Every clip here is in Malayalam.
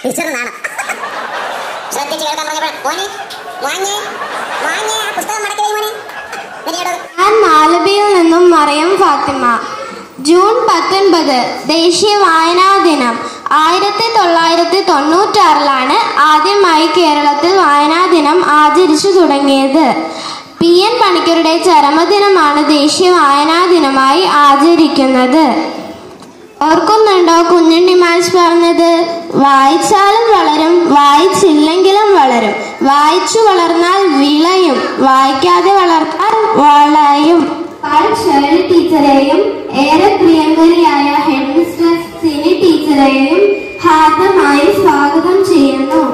ടീച്ചർ നാണം ശ്രദ്ധിച്ച് കേൾക്കാൻ പറഞ്ഞപ്പോൾ മോനെ മോനെ മോനെ ആ പുസ്തകം മടക്കി വൈ മോനെ എന്നിട്ട് ഞാൻ മാലബിയിൽ നിന്നും മറിയം ഫാത്തിമ ജൂൺ പത്തൊൻപത് ദേശീയ വായനാ ദിനം ആയിരത്തി തൊള്ളായിരത്തി തൊണ്ണൂറ്റാറിലാണ് ആദ്യമായി കേരളത്തിൽ വായനാ ദിനം ആചരിച്ചു തുടങ്ങിയത് പി എൻ പണിക്കരുടെ ചരമദിനമാണ് ദേശീയ വായനാ ദിനമായി ആചരിക്കുന്നത് ഓർക്കുന്നുണ്ടോ കുഞ്ഞുണ്ണി മാഷ് പറഞ്ഞത് വായിച്ചാലും വളരും വായിച്ചില്ലെങ്കിലും വളരും വായിച്ചു വളർന്നാൽ വിളയും വായിക്കാതെ വളർന്നാൽ വളയും ഷേർലി ടീച്ചറെയും ഏറെ പ്രിയങ്കരിയായ ഹെഡ് മിസ്ട്രസ് സിനി ടീച്ചറെയും ഹാർദമായി സ്വാഗതം ചെയ്യുന്നു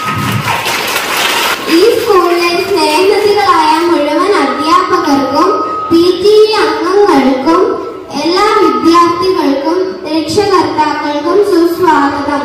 ഈ സ്കൂളിലെ സ്നേഹനിധികളായ മുഴുവൻ അധ്യാപകർക്കും പി ടി എ അംഗങ്ങൾക്കും എല്ലാ വിദ്യാർത്ഥികൾക്കും രക്ഷകർത്താക്കൾക്കും സുസ്വാഗതം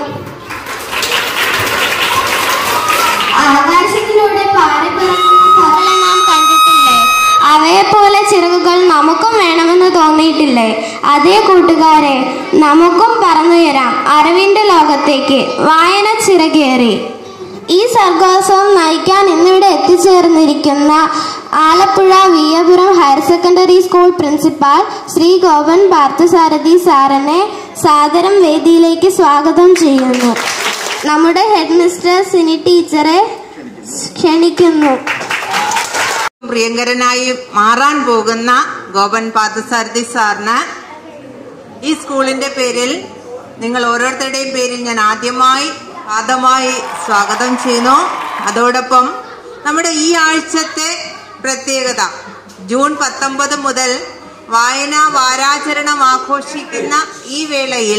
ആകാശത്തിലൂടെ പാറിപ്പറക്കുന്ന പറളെ നാം കണ്ടിട്ടില്ലേ അവയെ പോലെ ചിറകുകൾ നമുക്കും വേണമെന്ന് തോന്നിയിട്ടില്ലേ അതേ കൂട്ടുകാരെ നമുക്കും പറന്നുയരാം അറിവിന്റെ ലോകത്തേക്ക് വായന ചിറകേറി ഈ സർഗോത്സവം നയിക്കാൻ ഇന്നിവിടെ എത്തിച്ചേർന്നിരിക്കുന്ന Alappuzha Viyapuram higher secondary school principal Shri Gopan Parthasarathy സാറിനെ സാദരം വേദിയിലേക്ക് സ്വാഗതം ചെയ്യുന്നു നമ്മുടെ ഹെഡ് മിസ്റ്റർ സിനി ടീച്ചറെ ക്ഷണിക്കുന്നു പ്രിയങ്കരനായി മാറാൻ പോകുന്ന ഗോപൻ പാർത്ഥസാരഥി സാറിന് ഈ സ്കൂളിന്റെ പേരിൽ നിങ്ങൾ ഓരോരുത്തരുടെയും പേരിൽ ഞാൻ ആദ്യമായി ആദ്യമായി സ്വാഗതം ചെയ്യുന്നു അതോടൊപ്പം നമ്മുടെ ഈ ആഴ്ചത്തെ പ്രത്യേകത ജൂൺ പത്തൊമ്പത് മുതൽ വായനാ വാരാചരണം ആഘോഷിക്കുന്ന ഈ വേളയിൽ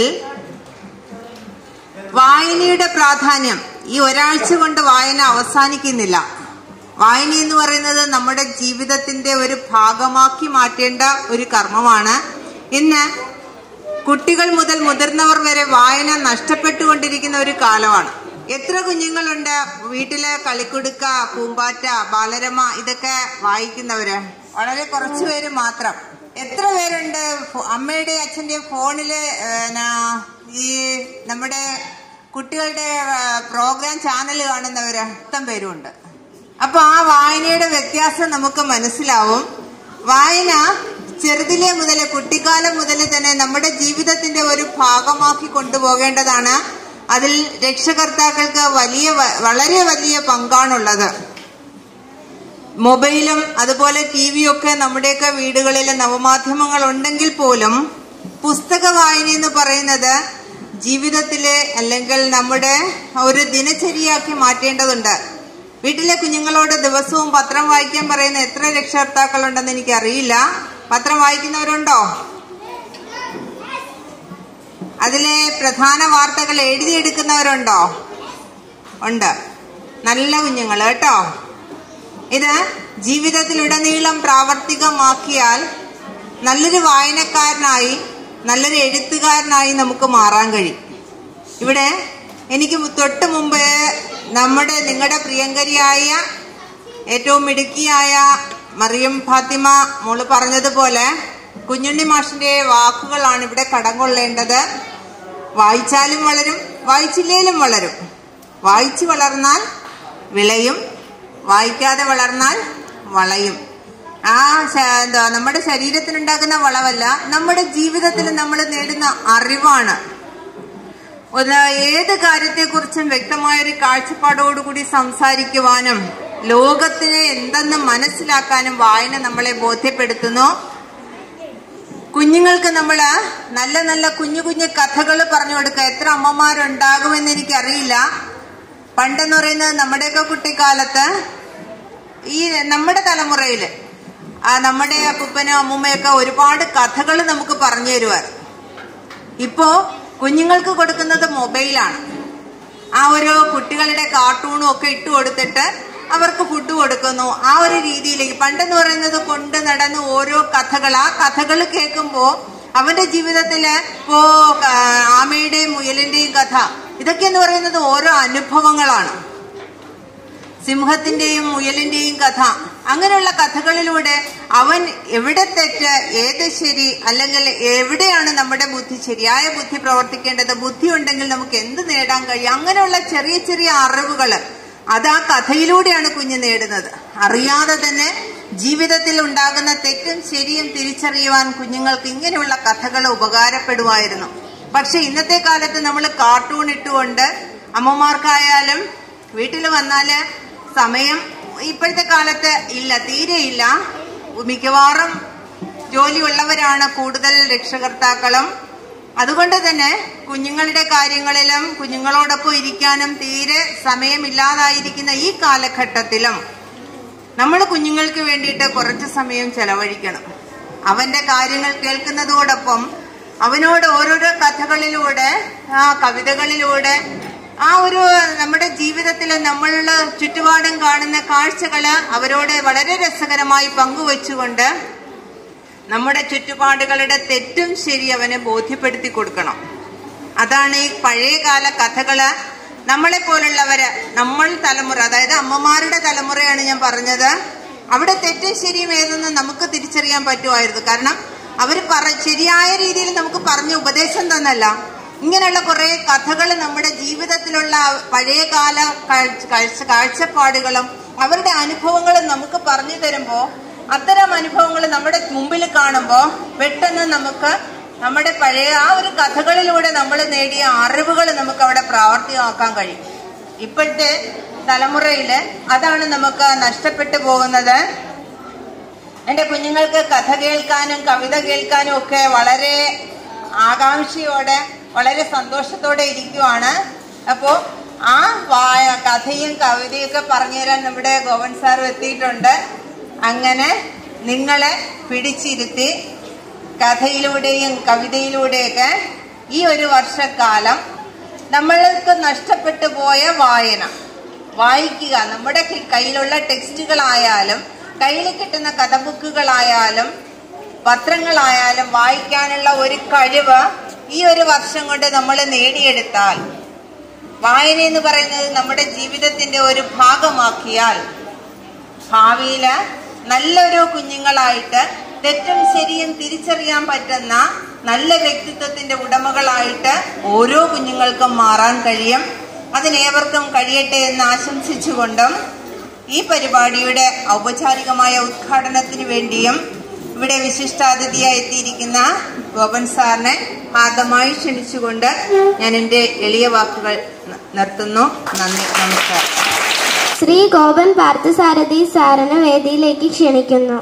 വായനയുടെ പ്രാധാന്യം ഈ ഒരാഴ്ച കൊണ്ട് വായന അവസാനിക്കുന്നില്ല വായന എന്ന് പറയുന്നത് നമ്മുടെ ജീവിതത്തിന്റെ ഒരു ഭാഗമാക്കി മാറ്റേണ്ട ഒരു കർമ്മമാണ് ഇന്ന് കുട്ടികൾ മുതൽ മുതിർന്നവർ വരെ വായന നഷ്ടപ്പെട്ടുകൊണ്ടിരിക്കുന്ന ഒരു കാലമാണ് എത്ര കുഞ്ഞുങ്ങളുണ്ട് വീട്ടിലെ കളിക്കുടുക്ക പൂമ്പാറ്റ ബാലരമ ഇതൊക്കെ വായിക്കുന്നവര് വളരെ കുറച്ചു പേര് മാത്രം എത്ര പേരുണ്ട് ഫോ- അമ്മയുടെ അച്ഛന്റെ ഫോണില് ഏ, നാ- ഈ നമ്മുടെ കുട്ടികളുടെ പ്രോഗ്രാം ചാനൽ കാണുന്നവര് മൊത്തം പേരുണ്ട് അപ്പൊ ആ വായനയുടെ വ്യത്യാസം നമുക്ക് മനസ്സിലാവും വായന ചെറുതിലെ മുതൽ കുട്ടിക്കാലം മുതൽ തന്നെ നമ്മുടെ ജീവിതത്തിന്റെ ഒരു ഭാഗമാക്കി കൊണ്ടുപോകേണ്ടതാണ് അതിൽ രക്ഷകർത്താക്കൾക്ക് വലിയ വ- വളരെ വലിയ പങ്കാണുള്ളത് മൊബൈലും അതുപോലെ ടി വിയും ഒക്കെ നമ്മുടെയൊക്കെ വീടുകളിൽ നവമാധ്യമങ്ങൾ ഉണ്ടെങ്കിൽ പോലും പുസ്തക വായന എന്ന് പറയുന്നത് ജീവിതത്തിലെ അല്ലെങ്കിൽ നമ്മുടെ ഒരു ദിനചര്യയാക്കി മാറ്റേണ്ടതുണ്ട് വീട്ടിലെ കുഞ്ഞുങ്ങളോട് ദിവസവും പത്രം വായിക്കാൻ പറയുന്ന എത്ര രക്ഷകർത്താക്കളുണ്ടെന്ന് എനിക്കറിയില്ല പത്രം വായിക്കുന്നവരുണ്ടോ അതിലെ പ്രധാന വാർത്തകൾ എഴുതിയെടുക്കുന്നവരുണ്ടോ ഉണ്ട് നല്ല കുഞ്ഞുങ്ങൾ കേട്ടോ ഇത് ജീവിതത്തിലുടനീളം പ്രാവർത്തികമാക്കിയാൽ നല്ലൊരു വായനക്കാരനായി നല്ലൊരു എഴുത്തുകാരനായി നമുക്ക് മാറാൻ കഴിയും ഇവിടെ എനിക്ക് തൊട്ട് മുമ്പ് നമ്മുടെ നിങ്ങളുടെ പ്രിയങ്കരിയായ ഏറ്റവും മിടുക്കിയായ മറിയം ഫാത്തിമ മോള് പറഞ്ഞതുപോലെ കുഞ്ഞുണ്ണി മാഷിന്റെ വാക്കുകളാണ് ഇവിടെ കടം കൊള്ളേണ്ടത് വായിച്ചാലും വളരും വായിച്ചില്ലേലും വളരും വായിച്ചു വളർന്നാൽ വിളയും വായിക്കാതെ വളർന്നാൽ വളയും ആ ശ- എന്താ നമ്മുടെ ശരീരത്തിനുണ്ടാക്കുന്ന വളവല്ല നമ്മുടെ ജീവിതത്തിൽ നമ്മൾ നേടുന്ന അറിവാണ് ഒന്ന് ഏത് കാര്യത്തെക്കുറിച്ചും വ്യക്തമായ ഒരു കാഴ്ചപ്പാടോടുകൂടി സംസാരിക്കുവാനും ലോകത്തിനെ എന്തെന്ന് മനസ്സിലാക്കാനും വായന നമ്മളെ ബോധ്യപ്പെടുത്തുന്നു കുഞ്ഞുങ്ങൾക്ക് നമ്മൾ നല്ല നല്ല കുഞ്ഞു കുഞ്ഞു കഥകൾ പറഞ്ഞു കൊടുക്കുക എത്ര അമ്മമാരുണ്ടാകുമെന്ന് എനിക്കറിയില്ല പണ്ടെന്ന് പറയുന്നത് നമ്മുടെയൊക്കെ കുട്ടിക്കാലത്ത് ഈ നമ്മുടെ തലമുറയില് ആ നമ്മുടെ അപ്പൂപ്പനും അമ്മൂമ്മയൊക്കെ ഒരുപാട് കഥകൾ നമുക്ക് പറഞ്ഞു തരുവാർ ഇപ്പോ കുഞ്ഞുങ്ങൾക്ക് കൊടുക്കുന്നത് മൊബൈലാണ് ആ ഒരു കുട്ടികളുടെ കാർട്ടൂണും ഒക്കെ ഇട്ട് കൊടുത്തിട്ട് അവർക്ക് ഫുഡ് കൊടുക്കുന്നു ആ ഒരു രീതിയിലേക്ക് പണ്ടെന്ന് പറയുന്നത് കൊണ്ട് നടന്ന് ഓരോ കഥകൾ ആ കഥകൾ കേൾക്കുമ്പോൾ അവന്റെ ജീവിതത്തില് ഇപ്പോ ആ, ആമയുടെയും മുയലിന്റെയും കഥ ഇതൊക്കെ എന്ന് പറയുന്നത് ഓരോ അനുഭവങ്ങളാണ് സിംഹത്തിന്റെയും മുയലിന്റെയും കഥ അങ്ങനെയുള്ള കഥകളിലൂടെ അവൻ എവിടെ തെറ്റ് ഏത് ശരി അല്ലെങ്കിൽ എവിടെയാണ് നമ്മുടെ ബുദ്ധി ശരിയായ ബുദ്ധി പ്രവർത്തിക്കേണ്ടത് ബുദ്ധി ഉണ്ടെങ്കിൽ നമുക്ക് എന്ത് നേടാൻ കഴിയും അങ്ങനെയുള്ള ചെറിയ ചെറിയ അറിവുകള് അത് ആ കഥയിലൂടെയാണ് കുഞ്ഞ് നേടുന്നത് അറിയാതെ തന്നെ ജീവിതത്തിൽ ഉണ്ടാകുന്ന തെറ്റും ശരിയും തിരിച്ചറിയുവാൻ കുഞ്ഞുങ്ങൾക്ക് ഇങ്ങനെയുള്ള കഥകൾ ഉപകാരപ്പെടുമായിരുന്നു പക്ഷെ ഇന്നത്തെ കാലത്ത് നമ്മൾ കാർട്ടൂൺ ഇട്ടുകൊണ്ട് അമ്മമാർക്കായാലും വീട്ടിൽ വന്നാല് സമയം ഇപ്പോഴത്തെ കാലത്ത് ഇല്ല തീരെ ഇല്ല മിക്കവാറും ജോലിയുള്ളവരാണ് കൂടുതൽ രക്ഷകർത്താക്കളും അതുകൊണ്ട് തന്നെ കുഞ്ഞുങ്ങളുടെ കാര്യങ്ങളിലും കുഞ്ഞുങ്ങളോടൊപ്പം ഇരിക്കാനും തീരെ സമയമില്ലാതായിരിക്കുന്ന ഈ കാലഘട്ടത്തിലും നമ്മൾ കുഞ്ഞുങ്ങൾക്ക് വേണ്ടിയിട്ട് കുറച്ച് സമയം ചെലവഴിക്കണം അവന്റെ കാര്യങ്ങൾ കേൾക്കുന്നതോടൊപ്പം അവനോട് ഓരോരോ കഥകളിലൂടെ ആ കവിതകളിലൂടെ ആ ഒരു നമ്മുടെ ജീവിതത്തിൽ നമ്മളുടെ ചുറ്റുപാടും കാണുന്ന കാഴ്ചകള് അവരോട് വളരെ രസകരമായി പങ്കുവെച്ചുകൊണ്ട് നമ്മുടെ ചുറ്റുപാടുകളുടെ തെറ്റും ശരി അവനെ ബോധ്യപ്പെടുത്തി കൊടുക്കണം അതാണ് ഈ പഴയകാല കഥകള് നമ്മളെ പോലുള്ളവര് നമ്മൾ തലമുറ അതായത് അമ്മമാരുടെ തലമുറയാണ് ഞാൻ പറഞ്ഞത് അവിടെ തെറ്റും ശരിയും ഏതെന്ന് നമുക്ക് തിരിച്ചറിയാൻ പറ്റുമായിരുന്നു കാരണം അവർ പറ ശരിയായ രീതിയിൽ നമുക്ക് പറഞ്ഞ ഉപദേശം തന്നല്ല ഇങ്ങനെയുള്ള കുറെ കഥകൾ നമ്മുടെ ജീവിതത്തിലുള്ള പഴയകാല കാഴ്ച- കാഴ്ച- കാഴ്ചപ്പാടുകളും അവരുടെ അനുഭവങ്ങളും നമുക്ക് പറഞ്ഞു തരുമ്പോ അത്തരം അനുഭവങ്ങൾ നമ്മുടെ മുമ്പിൽ കാണുമ്പോ പെട്ടെന്ന് നമുക്ക് നമ്മുടെ പഴയ ആ ഒരു കഥകളിലൂടെ നമ്മൾ നേടിയ അറിവുകൾ നമുക്ക് അവിടെ പ്രാവർത്തികമാക്കാൻ കഴിയും ഇപ്പോഴത്തെ തലമുറയില് അതാണ് നമുക്ക് നഷ്ടപ്പെട്ടു പോകുന്നത് എന്റെ കുഞ്ഞുങ്ങൾക്ക് കഥ കേൾക്കാനും കവിത കേൾക്കാനും ഒക്കെ വളരെ ആകാംക്ഷയോടെ വളരെ സന്തോഷത്തോടെ ഇരിക്കുവാണ് അപ്പോ ആ വായ കഥയും കവിതയും ഒക്കെ പറഞ്ഞു തരാൻ നമ്മുടെ ഗോവൻ സാർ എത്തിയിട്ടുണ്ട് അങ്ങനെ നിങ്ങളെ പിടിച്ചിരുത്തി കഥയിലൂടെയും കവിതയിലൂടെയൊക്കെ ഈ ഒരു വർഷക്കാലം നമ്മൾക്ക് നഷ്ടപ്പെട്ടു പോയ വായന വായിക്കുക നമ്മുടെ കി- കയ്യിലുള്ള ടെക്സ്റ്റുകളായാലും കയ്യിൽ കിട്ടുന്ന കഥ ബുക്കുകളായാലും പത്രങ്ങളായാലും വായിക്കാനുള്ള ഒരു കഴിവ് ഈ ഒരു വർഷം കൊണ്ട് നമ്മൾ നേടിയെടുത്താൽ വായന എന്ന് പറയുന്നത് നമ്മുടെ ജീവിതത്തിന്റെ ഒരു ഭാഗമാക്കിയാൽ ഭാവിയില് നല്ലൊരു കുഞ്ഞുങ്ങളായിട്ട് തെറ്റും ശരിയും തിരിച്ചറിയാൻ പറ്റുന്ന നല്ല വ്യക്തിത്വത്തിന്റെ ഉടമകളായിട്ട് ഓരോ കുഞ്ഞുങ്ങൾക്കും മാറാൻ കഴിയും അതിനേവർക്കും കഴിയട്ടെ എന്ന് ആശംസിച്ചുകൊണ്ടും ഈ പരിപാടിയുടെ ഔപചാരികമായ ഉദ്ഘാടനത്തിന് വേണ്ടിയും ഇവിടെ വിശിഷ്ടാതിഥിയായി എത്തിയിരിക്കുന്ന ഗോപൻ സാറിനെ ഹാർദമായി ക്ഷണിച്ചുകൊണ്ട് ഞാൻ എൻ്റെ എളിയ വാക്കുകൾ ന- നിർത്തുന്നു നന്ദി നമസ്കാരം ശ്രീ ഗോപൻ പാർത്ഥസാരഥി സാറിന് വേദിയിലേക്ക് ക്ഷണിക്കുന്നു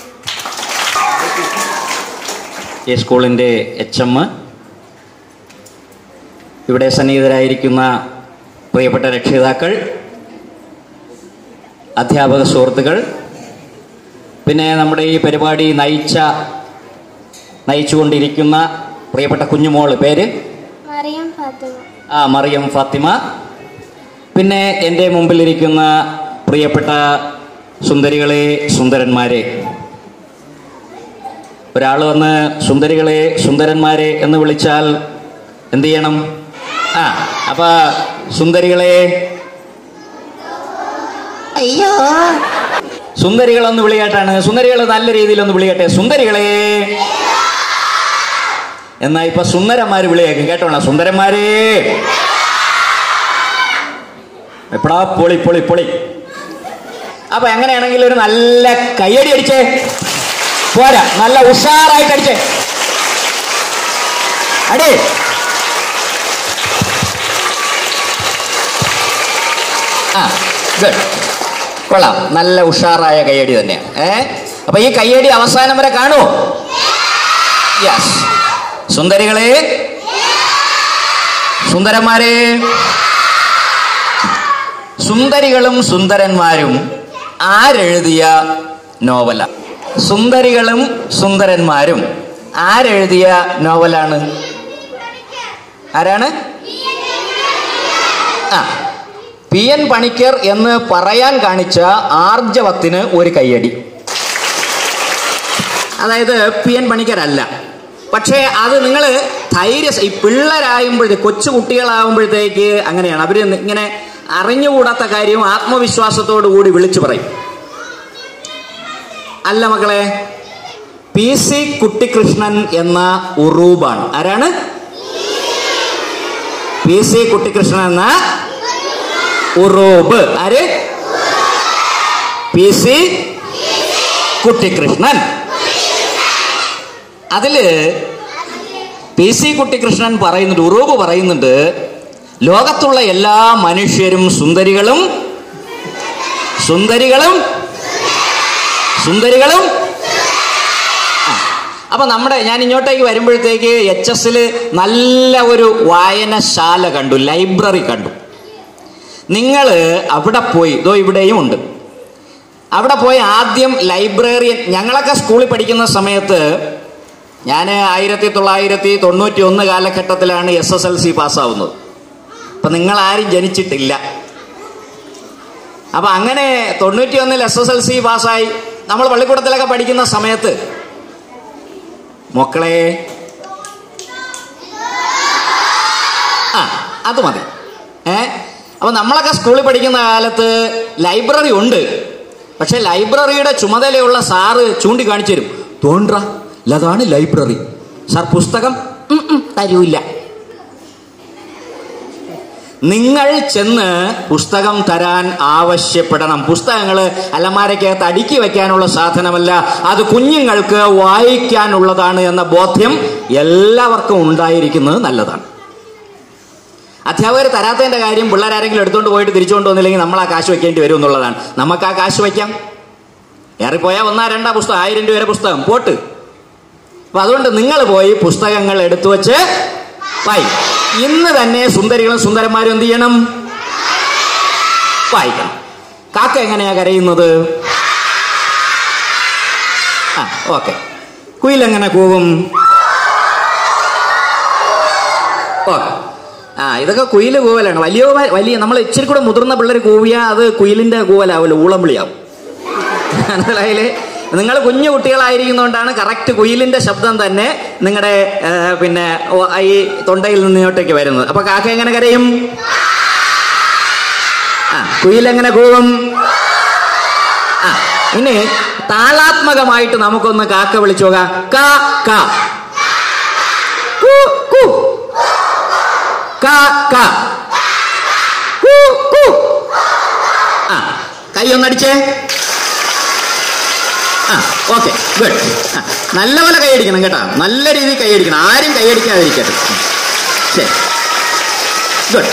ഈ സ്കൂളിൻ്റെ എച്ച് എം ഇവിടെ സന്നിഹിതരായിരിക്കുന്ന പ്രിയപ്പെട്ട രക്ഷിതാക്കൾ അധ്യാപക സുഹൃത്തുക്കൾ പിന്നെ നമ്മുടെ ഈ പരിപാടി നയിച്ച നയിച്ചുകൊണ്ടിരിക്കുന്ന പ്രിയപ്പെട്ട കുഞ്ഞുമോള് പേര് മറിയം ഫാത്തിമ ആ മറിയം ഫാത്തിമ പിന്നെ എൻ്റെ മുമ്പിലിരിക്കുന്ന പ്രിയപ്പെട്ട സുന്ദരികളെ സുന്ദരന്മാരെ ഒരാൾ വന്ന് സുന്ദരികളെ സുന്ദരന്മാരെ എന്ന് വിളിച്ചാൽ എന്ത് ചെയ്യണം ആ അപ്പൊ സുന്ദരികളെ അയ്യോ സുന്ദരികളൊന്ന് വിളിയാട്ടാണ് സുന്ദരികൾ നല്ല രീതിയിൽ ഒന്ന് വിളിയട്ടെ സുന്ദരികളെ എന്നാ ഇപ്പൊ സുന്ദരന്മാര് വിളിയേക്കും കേട്ടോണ സുന്ദരന്മാരെ എപ്പടാ പൊളി പൊളി പൊളി അപ്പൊ എങ്ങനെയാണെങ്കിൽ ഒരു നല്ല കയ്യടി അടിച്ചേ പോരാ നല്ല ഉഷാറായിട്ട് അടിച്ചേ അടി ആ ഗുഡ് കൊള്ളാം നല്ല ഉഷാറായ കയ്യടി തന്നെയാണ് ഏ അപ്പൊ ഈ കയ്യടി അവസാനം വരെ കാണൂ യെസ് സുന്ദരികളെ സുന്ദരന്മാരെ സുന്ദരികളും സുന്ദരന്മാരും ആരെഴുതിയ നോവല സുന്ദരികളും സുന്ദരന്മാരും ആരെഴുതിയ നോവലാണ് ആരാണ് ആ പി എൻ പണിക്കർ എന്ന് പറയാൻ കാണിച്ച ആർജവത്തിന് ഒരു കയ്യടി അതായത് പി എൻ പണിക്കരല്ല പക്ഷേ അത് നിങ്ങൾ ധൈര്യ ഈ പിള്ളേരാകുമ്പോഴേ കൊച്ചു കുട്ടികളാകുമ്പോഴത്തേക്ക് അങ്ങനെയാണ് അവർ ഇങ്ങനെ അറിഞ്ഞുകൂടാത്ത കാര്യം ആത്മവിശ്വാസത്തോടു കൂടി വിളിച്ചു പറയും അല്ല മക്കളെ പി സി കുട്ടിക്കൃഷ്ണൻ എന്ന ഉറൂബാണ് ആരാണ് പി സി കുട്ടിക്കൃഷ്ണൻ എന്ന ഉറൂബ് ആര് പി സി കുട്ടിക്കൃഷ്ണൻ അതില് പി സി കുട്ടിക്കൃഷ്ണൻ പറയുന്നുണ്ട് ഉറൂബ് പറയുന്നുണ്ട് ലോകത്തുള്ള എല്ലാ മനുഷ്യരും സുന്ദരികളും സുന്ദരികളും സുന്ദരികളും ആ. അപ്പൊ നമ്മുടെ ഞാൻ ഇങ്ങോട്ടേക്ക് വരുമ്പോഴത്തേക്ക് എച്ച് എസിൽ നല്ല ഒരു വായനശാല കണ്ടു ലൈബ്രറി കണ്ടു നിങ്ങൾ അവിടെ പോയി ഇതോ ഇവിടെയും ഉണ്ട് അവിടെ പോയി ആദ്യം ലൈബ്രറിയൻ ഞങ്ങളൊക്കെ സ്കൂളിൽ പഠിക്കുന്ന സമയത്ത് ഞാൻ ആയിരത്തി തൊള്ളായിരത്തി തൊണ്ണൂറ്റി ഒന്ന് കാലഘട്ടത്തിലാണ് എസ് എസ് എൽ സി പാസ്സാവുന്നത് അപ്പം നിങ്ങൾ ആരും ജനിച്ചിട്ടില്ല അപ്പം അങ്ങനെ തൊണ്ണൂറ്റി ഒന്നിൽ എസ് എസ് എൽ സി പാസ്സായി നമ്മൾ പള്ളിക്കൂടത്തിലൊക്കെ പഠിക്കുന്ന സമയത്ത് മക്കളെ ആ അത് മതി ഏ അപ്പൊ നമ്മളൊക്കെ സ്കൂളിൽ പഠിക്കുന്ന കാലത്ത് ലൈബ്രറി ഉണ്ട് പക്ഷെ ലൈബ്രറിയുടെ ചുമതലയുള്ള സാറ് ചൂണ്ടിക്കാണിച്ചു തരും തോണ്ട അതാണ് ലൈബ്രറി സാർ പുസ്തകം ഉം, ഉം, തരൂല്ല നിങ്ങൾ ചെന്ന് പുസ്തകം തരാൻ ആവശ്യപ്പെടണം പുസ്തകങ്ങൾ അലമാരയ്ക്കകത്ത് അടുക്കി വെക്കാനുള്ള സാധനമല്ല അത് കുഞ്ഞുങ്ങൾക്ക് വായിക്കാനുള്ളതാണ് എന്ന ബോധ്യം എല്ലാവർക്കും ഉണ്ടായിരിക്കുന്നത് നല്ലതാണ് അധ്യാപകർ തരാത്തതിന്റെ കാര്യം പിള്ളേരാരെങ്കിലും എടുത്തുകൊണ്ട് പോയിട്ട് തിരിച്ചുകൊണ്ട് വന്നില്ലെങ്കിൽ നമ്മൾ ആ കാശ് വെക്കേണ്ടി വരും എന്നുള്ളതാണ് നമുക്ക് ആ കാശ് വയ്ക്കാം ഏറിപ്പോയാൽ ഒന്നാ രണ്ടാ പുസ്തകം ആയിരം രൂപ വരെ പുസ്തകം പോട്ട് അപ്പൊ അതുകൊണ്ട് നിങ്ങൾ പോയി പുസ്തകങ്ങൾ എടുത്തു വെച്ച് വായി ഇന്ന് തന്നെ സുന്ദരികളും സുന്ദരന്മാരും എന്ത് ചെയ്യണം വായിക്കണം കാക്ക എങ്ങനെയാ കരയുന്നത് ആ ഓക്കെ കുയിലെങ്ങനെ കൂവും ഓക്കെ ആ ഇതൊക്കെ കുയില് കൂവലാണ് വലിയ വലിയ നമ്മൾ ഇച്ചിരി കൂടെ മുതിർന്ന പിള്ളേർ കൂവിയാൽ അത് കുയിലിന്റെ കൂവലാവില്ല ഊളംവിളിയാവും മനസ്സിലായില്ലേ നിങ്ങൾ കുഞ്ഞു കുട്ടികളായിരിക്കുന്നതുകൊണ്ടാണ് കറക്റ്റ് കുയിലിന്റെ ശബ്ദം തന്നെ നിങ്ങളുടെ പിന്നെ ഓ- ഈ തൊണ്ടയിൽ നിന്ന് ഇങ്ങോട്ടേക്ക് വരുന്നത് അപ്പൊ കാക്ക എങ്ങനെ കരയും ആ കുയിൽ എങ്ങനെ കൂവും ആ ഇനി താളാത്മകമായിട്ട് നമുക്കൊന്ന് കാക്ക വിളിച്ചു നോക്കാം കാ കാ കൂ, കൂ. കാ കാ കൂ, കൂ. ആ കൈ ഒന്നടിച്ചേ ആ ഓക്കെ ഗുഡ് നല്ലപോലെ കൈയടിക്കണം കേട്ടോ നല്ല രീതിയിൽ കൈയടിക്കണം ആരും കൈയടിക്കാതിരിക്കട്ടെ ഉം. ശരി ഗുഡ്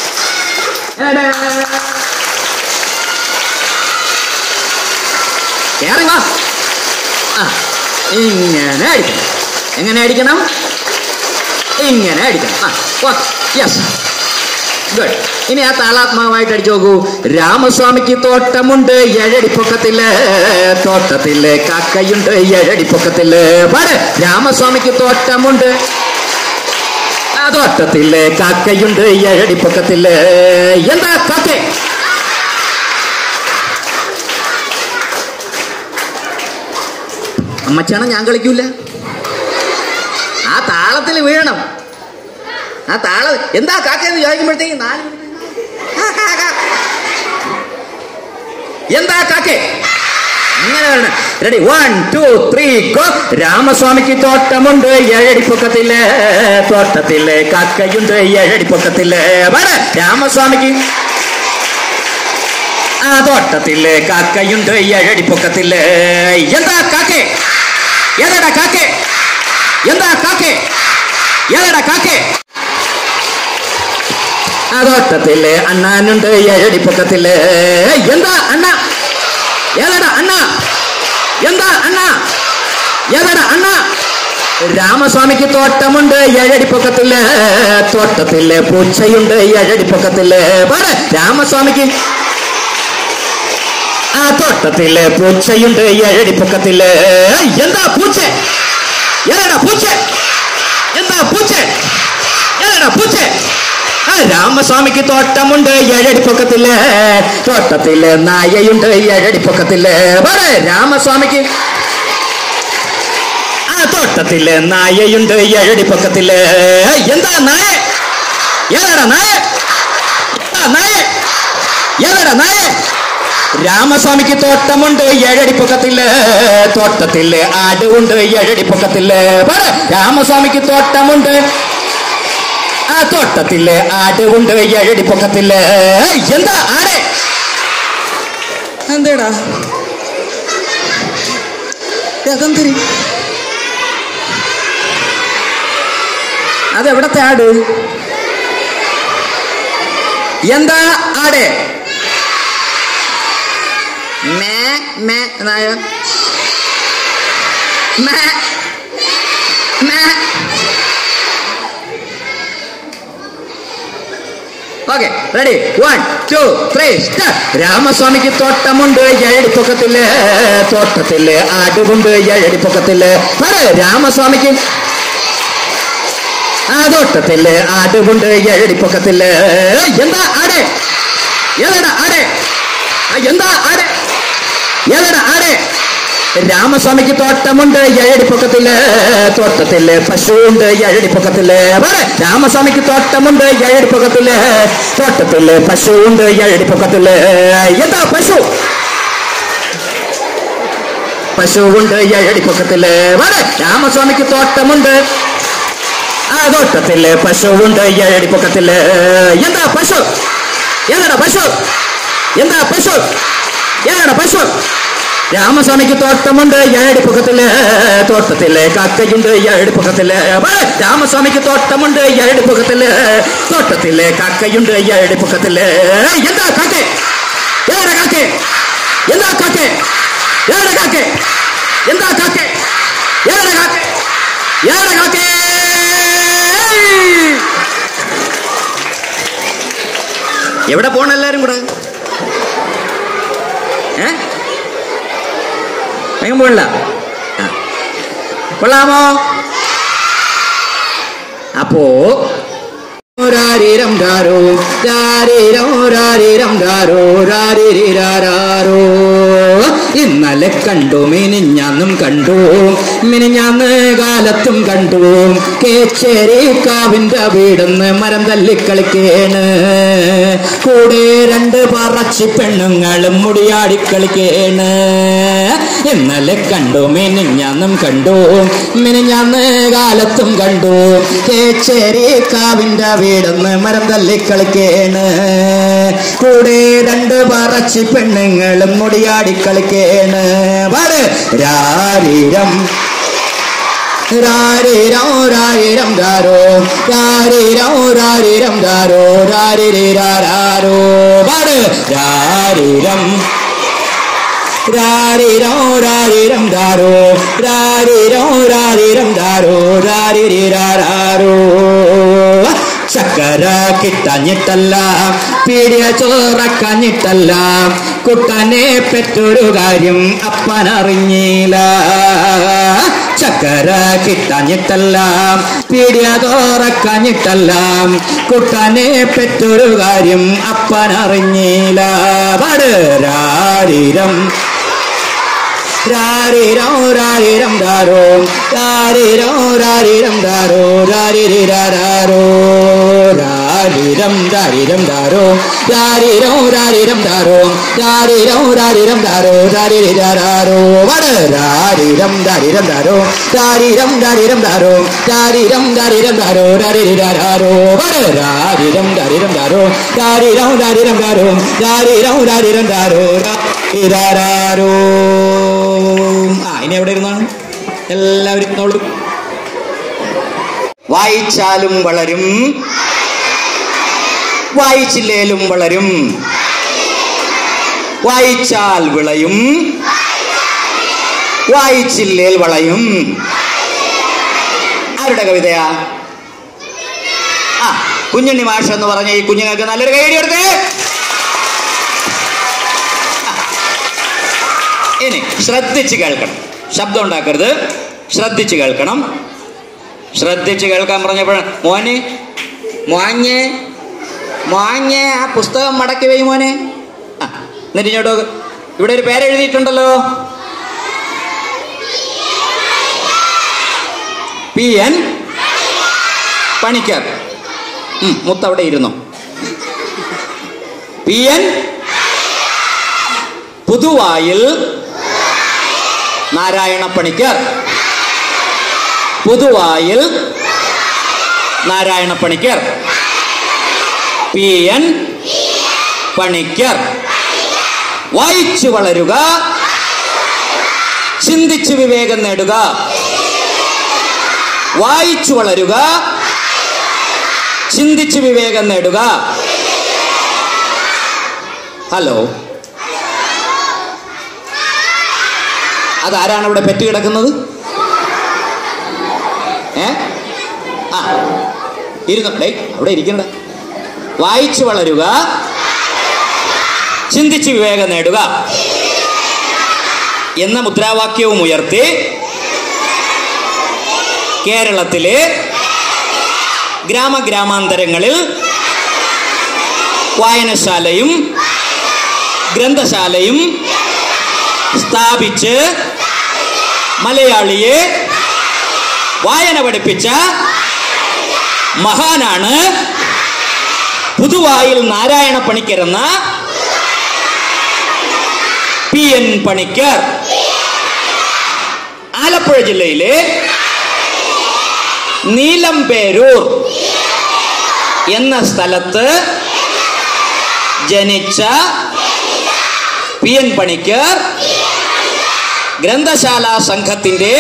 കേറി വാ ആ ഇങ്ങനെ അടിക്കണം എങ്ങനെ അടിക്കണം ഇങ്ങനെ അടിക്കണം ആ ഓക്കെ യെസ് ഗുഡ് ഇനി ആ താളാത്മകമായിട്ട് അടിച്ചു നോക്കൂ രാമസ്വാമിക്ക് തോട്ടമുണ്ട് ഏഴടിപ്പൊക്കത്തില് തോട്ടത്തില് കാക്കയുണ്ട് ഏഴടിപ്പൊക്കത്തില് പാട് രാമസ്വാമിക്ക് തോട്ടമുണ്ട് ആ തോട്ടത്തില് കാക്കയുണ്ട് ഏഴടിപ്പൊക്കത്തില് എന്താ കാക്കേ അമ്മച്ചാണ് ഞാൻ കളിക്കൂല ആ താളത്തിൽ വീഴണം ആ താള എന്താ കാക്കയെന്ന് ചോദിക്കുമ്പോഴത്തേക്ക് നാല് ആ, കാ, കാ. എന്താ കാക്കേ ഇങ്ങനെ വരണം ready one two three go രാമസ്വാമിക്ക് തോട്ടമുണ്ട് ഏഴടിപ്പൊക്കത്തില് തോട്ടത്തില് കാക്കയുണ്ട് ഏഴടിപ്പൊക്കത്തില് പറ രാമസ്വാമിക്ക് ആ തോട്ടത്തില് കാക്കയുണ്ട് ഏഴടിപ്പൊക്കത്തില് എന്താ കാക്കേ ഏതാടാ കാക്കേ എന്താ കാക്കേ ഏതാടാ കാക്കേ ആ തോട്ടത്തില് അണ്ണാനുണ്ട് ഏഴടിപ്പൊക്കത്തില് എന്താ അണ്ണ ഏതാടാ അണ്ണ എന്താ അണ്ണ ഏതാടാ അണ്ണ രാമസ്വാമിക്ക് തോട്ടമുണ്ട് ഏഴടിപ്പൊക്കത്തില് തോട്ടത്തില് പൂച്ചയുണ്ട് ഏഴടിപ്പൊക്കത്തില് പറ രാമസ്വാമിക്ക് ആ തോട്ടത്തില് പൂച്ചയുണ്ട് ഏഴടിപ്പൊക്കത്തില് എന്താ പൂച്ച ഏതാടാ പൂച്ച എന്താ പൂച്ച ഏതാടാ പൂച്ച ആ രാമസ്വാമിക്ക് തോട്ടമുണ്ട് ഏഴടിപ്പൊക്കത്തില് തോട്ടത്തില് നായയുണ്ട് ഏഴടിപ്പൊക്കത്തില് പറ രാമസ്വാമിക്ക് ആ തോട്ടത്തില് നായയുണ്ട് ഏഴടിപ്പൊക്കത്തില് എന്താ നായ ഏതാടാ നായ എന്താ നായ ഏതാടാ നായ രാമസ്വാമിക്ക് തോട്ടമുണ്ട് ഏഴടി പൊക്കത്തില് തോട്ടത്തില് ആടുണ്ട് ഏഴടി പൊക്കത്തില് പറ രാമസ്വാമിക്ക് തോട്ടമുണ്ട് ആ തോട്ടത്തില് ആടുണ്ട് ഏഴടി പൊക്കത്തില് എന്താ ആടെ എന്തേടാ അതെന്തരി അതെവിടത്തെ ആട് എന്താ ആടെ മേ മേ എന്നായ മേ മേ okay ready one two three start രാമസ്വാമിക്ക് തോട്ടമുണ്ട് ഏഴടിപ്പൊക്കത്തില് തോട്ടത്തില് ആടുകൊണ്ട് ഏഴടിപ്പൊക്കത്തില് പറ രാമസ്വാമിക്ക് ആ തോട്ടത്തില് ആടുകൊണ്ട് ഏഴടിപ്പൊക്കത്തില് എന്താ ആടെ ഏതാടാ ആടെ ആ, എന്താ ആടെ ഏതാടാ ആടെ രാമസ്വാമിക്ക് തോട്ടമുണ്ട് ഏഴടിപ്പൊക്കത്തില് തോട്ടത്തില് പശുവുണ്ട് ഏഴടിപ്പൊക്കത്തില് പറ രാമസ്വാമിക്ക് തോട്ടമുണ്ട് ഏഴടിപ്പൊക്കത്തില് തോട്ടത്തില് പശുവുണ്ട് ഏഴടിപ്പൊക്കത്തില് എന്താ പശു പശുവുണ്ട് ഏഴടിപ്പൊക്കത്തില് പറ രാമസ്വാമിക്ക് തോട്ടമുണ്ട് ആ തോട്ടത്തില് പശുവുണ്ട് ഏഴടിപ്പൊക്കത്തില് എന്താ പശു ഏതാടാ പശു എന്താ പശു ഏതാടാ പശു രാമസ്വാമിക്ക് തോട്ടമുണ്ട് ഏഴടിപ്പൊക്കത്തില് തോട്ടത്തില് കാക്കയുണ്ട് ഏഴടിപ്പൊക്കത്തില് രാമസ്വാമിക്ക് തോട്ടമുണ്ട് ഏഴടിപ്പൊക്കത്തില് തോട്ടത്തില് കാക്കയുണ്ട് ഏഴടിപ്പൊക്കത്തില് എന്താ കാക്കേ ഏതാ കാക്കേ എന്താ കാക്കേ ഏതാ കാക്കേ എന്താ കാക്കേ ഏതാ കാക്കേ ഏതാ കാക്കേ എവിടെ പോണ എല്ലാരും കൂടെ ഏ വേഗം പോണില്ല ആ. കൊള്ളാമോ അപ്പോ രാരിരം രാരോ രാരിരം രാരിരം രാരോ രാരിരാരോ ഇന്നലെ കണ്ടു മിനിഞ്ഞാന്നും കണ്ടു മിനിഞ്ഞാന്ന് കാലത്തും കണ്ടു കേച്ചേരി കാവിന്റെ വീടെന്ന് മരം തല്ലിക്കളിക്കേണ് കൂടെ രണ്ട് പറച്ചി പെണ്ണുങ്ങളും മുടിയാടി കളിക്കേണ് ഇന്നലെ കണ്ടു മിനിഞ്ഞാന്നും കണ്ടു മിനിഞ്ഞാന്ന് കാലത്തും കണ്ടു കേച്ചേരി കാവിന്റെ വീടെന്ന് മരം തല്ലിക്കളിക്കേണ് കൂടെ രണ്ട് പറച്ചി പെണ്ണുങ്ങളും മുടിയാടി കളിക്കേണ് പാട് രാരിരം രാരിരം രാരിരം രാരോ രാരിരം രാരിരം രാരോ രാരിരാരോ പാട് രാരിരം രാരിരം രാരിരം രാരോ രാരിരം രാരിരം രാരോ രാരിരാരോ ചക്കര കിട്ടഞ്ഞിട്ടല്ല പീടിയ ചോറക്കഞ്ഞിട്ടല്ല കുട്ടനെ പെറ്റൊരു കാര്യം അപ്പനറിഞ്ഞില്ല ചക്കര കിട്ടഞ്ഞിട്ടല്ല പീടിയ തോറക്കഞ്ഞിട്ടല്ല കുട്ടനെ പെറ്റൊരു കാര്യം അപ്പനറിഞ്ഞില്ല പാട് രാരിരം രാരിരം രാരിരം രാരോ രാരിരം രാരിരം രാരോ രാരിരാരോ രാരിരം രാരിരം രാരോ രാരിരം രാരിരം രാരോ രാരിരം രാരിരം രാരോ രാരിരാരോ വട രാരിരം രാരിരം രാരോ രാരിരം രാരിരം രാരോ രാരിരം രാരിരം രാരോ രാരിരാരോ വട രാരിരം രാരിരം രാരോ രാരിരം രാരിരം രാരോ രാരിരം രാരിരം രാരോ രാരിരാരോ ആ ഇനി എവിടെ ഇരുന്നാണ് എല്ലാവരും ഇരുന്നോളൂ വായിച്ചാലും വളരും വായിച്ചില്ലേലും വളരും വായിച്ചാൽ വിളയും വായിച്ചില്ലേൽ വളയും ആരുടെ കവിതയാ ആ കുഞ്ഞുണ്ണി മാഷ് എന്ന് പറഞ്ഞ ഈ കുഞ്ഞുങ്ങൾക്ക് നല്ലൊരു കൈയടി എടുത്തേ ഇനി ശ്രദ്ധിച്ച് കേൾക്കണം ശബ്ദം ഉണ്ടാക്കരുത് ശ്രദ്ധിച്ച് കേൾക്കണം ശ്രദ്ധിച്ച് കേൾക്കാൻ പറഞ്ഞപ്പോൾ മോനെ മോഞ്ഞെ മോഞ്ഞെ ആ പുസ്തകം മടക്കി വൈ മോനെ ആ എന്നിട്ട് ഇങ്ങോട്ട് നോക്ക്. ഇവിടെ ഒരു പേരെഴുതിയിട്ടുണ്ടല്ലോ പി എൻ പണിക്കർ ഉം, മുത്ത് അവിടെ ഇരുന്നു P N Puthuvayil Narayana Panicker Puthuvayil Narayana Panicker P N Panicker വായിച്ചു വളരുക ചിന്തിച്ച് വിവേകം നേടുക വായിച്ചു വളരുക ചിന്തിച്ച് വിവേകം നേടുക ഹലോ അതാരാണ് ഇവിടെ പെറ്റ് കിടക്കുന്നത് ഏ ആ ഇരുന്നു ഡേ അവിടെ ഇരിക്കണ്ട വായിച്ചു വളരുക ചിന്തിച്ച് വിവേകം നേടുക എന്ന മുദ്രാവാക്യവും ഉയർത്തി കേരളത്തിലെ ഗ്രാമഗ്രാമാന്തരങ്ങളിൽ വായനശാലയും ഗ്രന്ഥശാലയും സ്ഥാപിച്ച് മലയാളിയെ വായന പഠിപ്പിച്ച മഹാനാണ് പുതുവായിൽ നാരായണ പണിക്കരെന്ന പി എൻ പണിക്കർ ആലപ്പുഴ ജില്ലയിലെ നീലംപേരൂർ എന്ന സ്ഥലത്ത് ജനിച്ച പി എൻ പണിക്കർ ഗ്രന്ഥശാല സംഘത്തിന്റെ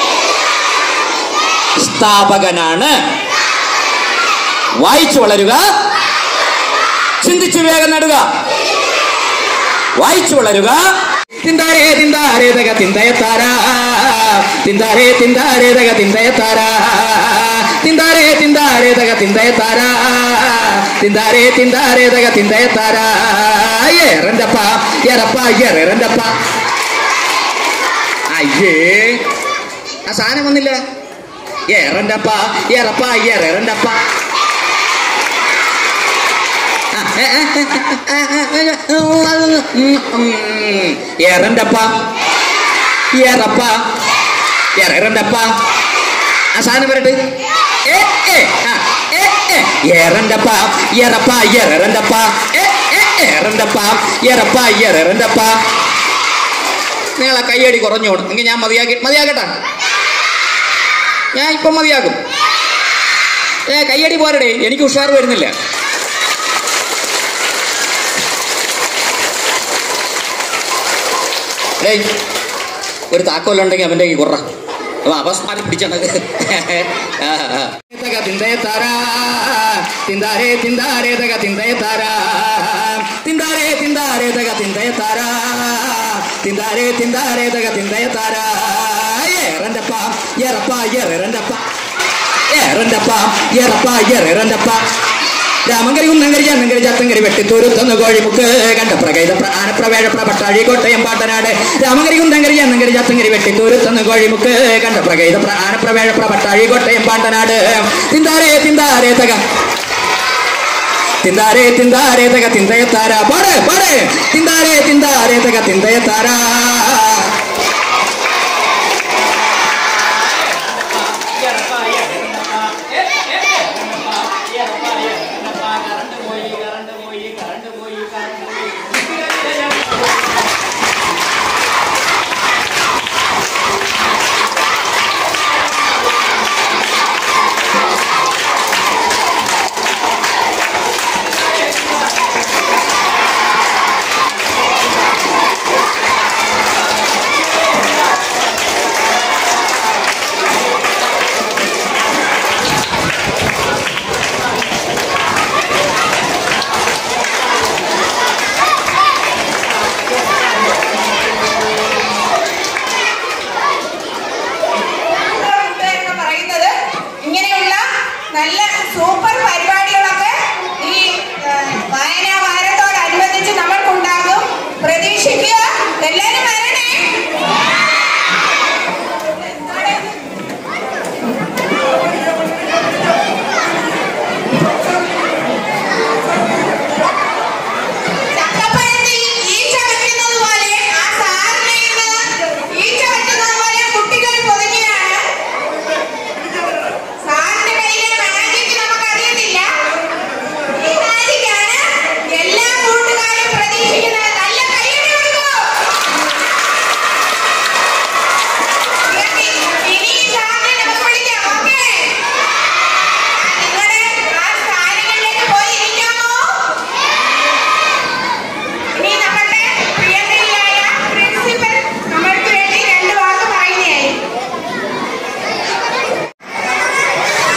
സ്ഥാപകനാണ് വായിച്ചു വളരുക ചിന്തിച്ചു വേഗം നേടുക വായിച്ചു വളരുക തിന്താരേ തിന്താരേ തക തിന്തയത്താര തിന്താരേ തിന്താരേ തക തിന്തയത്താര തിന്താരേ തിന്താരേ തക തിന്തയത്താര തിന്താരേ തിന്താരേ തക തിന്തയത്താര ഏറൻ്റപ്പ എറപ്പ എറൻ്റപ്പ അയ്യേ ആ സാധനം വന്നില്ല ഏറൻ്റപ്പ എറപ്പ എറൻ്റപ്പ ഏറൻ്റപ്പ ഏറപ്പ എറണ്ടപ്പ ആ സാധനം വരട്ടെ ഏ, ഏ, ആ, ഏ, ഏ. ഏറണ്ടപ്പ എറപ്പ എറണ്ടപ്പ ഏ, ഏ, ഏറണ്ടപ്പ എറപ്പ എറണ്ടപ്പ നിങ്ങളെ കയ്യടി കുറഞ്ഞോടും എങ്കിൽ ഞാൻ മതിയാക്കി മതിയാക്കട്ടെ ഞാൻ ഇപ്പം മതിയാക്കും ഏ കയ്യടി പോരടേ എനിക്ക് ഉഷാർ വരുന്നില്ല ഡേയ് ഒരു താക്കോലുണ്ടെങ്കിൽ അവൻ്റെ കൈ കുറ അവൻ അവസ്മാരി പിടിച്ചണത് തിന്താരേ തിന്താരേ തക തിന്തയ താര തിന്താരേ തിന്താരേ തക തിന്തയ താര തിന്താരേ തിന്താരേ തക തിന്തയ താര ഏറൻ്റപ്പ എറപ്പ എറൻ്റപ്പ ഏറൻ്റപ്പ എറപ്പ എറൻ്റപ്പ രാമങ്കരി കുന്നങ്കരി ചന്നങ്കരി ചത്തങ്കരി വെട്ടിത്തൂരുത്തന്ന് കോഴിമുക്ക് കണ്ടപ്രകൈത ആനപ്രവേഴ പ്രപട്ടാഴി കോട്ടയം പാട്ടനാട് രാമങ്കരി കുന്നങ്കരി ചന്നങ്കരി ചത്തങ്കരി വെട്ടിത്തൂരുത്തന്ന് കോഴിമുക്ക് കണ്ടപ്രകൈത ആനപ്രവേഴ പ്രപട്ടാഴി കോട്ടയം പാട്ടനാട് തിന്താരേ തിന്താരേ തക തിന്താരേ തിന്താരേ തക തിന്തയത്താര പാട് പാട് തിന്താരേ തിന്താരേ തക തിന്തയത്താര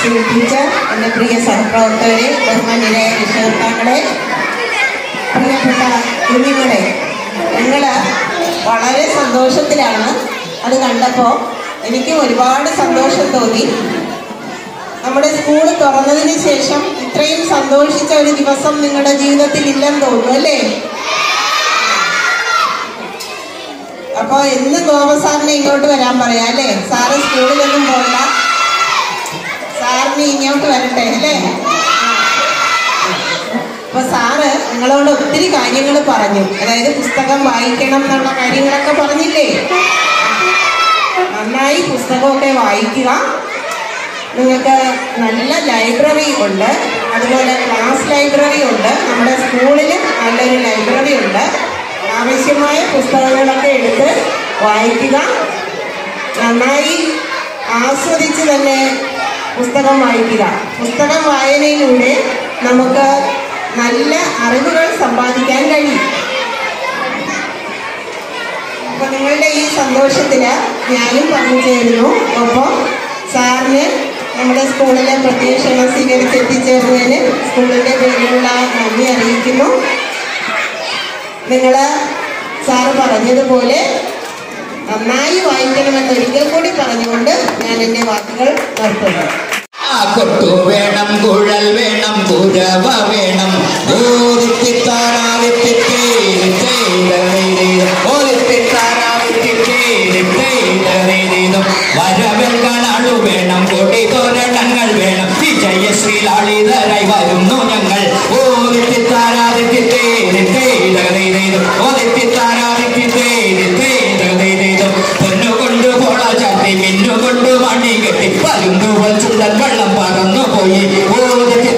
സിവിൽ ടീച്ചർ എൻ്റെ പ്രിയ സഹപ്രവർത്തകരെ ബഹുമാന്യരായ രക്ഷകർത്താക്കളെ പ്രിയപ്പെട്ട കുഞ്ഞുങ്ങളെ നിങ്ങൾ വളരെ സന്തോഷത്തിലാണ് അത് കണ്ടപ്പോൾ എനിക്ക് ഒരുപാട് സന്തോഷം തോന്നി നമ്മുടെ സ്കൂൾ തുറന്നതിന് ശേഷം ഇത്രയും സന്തോഷിച്ച ഒരു ദിവസം നിങ്ങളുടെ ജീവിതത്തിൽ ഇല്ലെന്ന് തോന്നുന്നു അല്ലേ അപ്പൊ എന്ന് ഗോപ സാറിനെ ഇങ്ങോട്ട് വരാൻ പറയാം അല്ലേ സാറ് സ്കൂളിലൊന്നും പോകണ്ട സാറിന് ഇങ്ങോട്ട് വരട്ടെ അല്ലേ അപ്പൊ സാറ് നിങ്ങളോട് ഒത്തിരി കാര്യങ്ങൾ പറഞ്ഞു അതായത് പുസ്തകം വായിക്കണം എന്നുള്ള കാര്യങ്ങളൊക്കെ പറഞ്ഞില്ലേ നന്നായി പുസ്തകമൊക്കെ വായിക്കുക നിങ്ങൾക്ക് നല്ല ലൈബ്രറി ഉണ്ട് അതുപോലെ ക്ലാസ് ലൈബ്രറി ഉണ്ട് നമ്മുടെ സ്കൂളിൽ നല്ലൊരു ലൈബ്രറി ഉണ്ട് ആവശ്യമായ പുസ്തകങ്ങളൊക്കെ എടുത്ത് വായിക്കുക നന്നായി ആസ്വദിച്ച് തന്നെ പുസ്തകം വായിക്കുക പുസ്തകം വായനയിലൂടെ നമുക്ക് നല്ല അറിവുകൾ സമ്പാദിക്കാൻ കഴിയും അപ്പൊ നിങ്ങളുടെ ഈ സന്തോഷത്തില് ഞാനും പങ്കുചേരുന്നു ഒപ്പം സാറിന് നമ്മുടെ സ്കൂളിലെ പ്രത്യേക ക്ഷണം സ്വീകരിച്ച് എത്തിച്ചേർന്നതിന് സ്കൂളിന്റെ പേരിലുള്ള നന്ദി അറിയിക്കുന്നു നിങ്ങള് സാറ് പറഞ്ഞതുപോലെ നന്നായി വായിക്കണമെന്ന് ഒരിക്കൽ കൂടി പറഞ്ഞുകൊണ്ട് ഞാൻ എൻ്റെ വാക്കുകൾ നിർത്തുന്നു ആ കൊട്ടു വേണം കുഴൽ വേണം കുരവ വേണം വരവെൽകളു വേണം കൊടി തോരണങ്ങൾ വേണം വിജയശ്രീലാളിതരായി വരുന്നു ഞങ്ങൾ പൊന്നുകൊണ്ട് പോള ചാട്ടി മിന്നുകൊണ്ട് മണി കെട്ടി പരുന്തുവൽ ചുണ്ടൻ വെള്ളം പറന്നു പോയി ഓ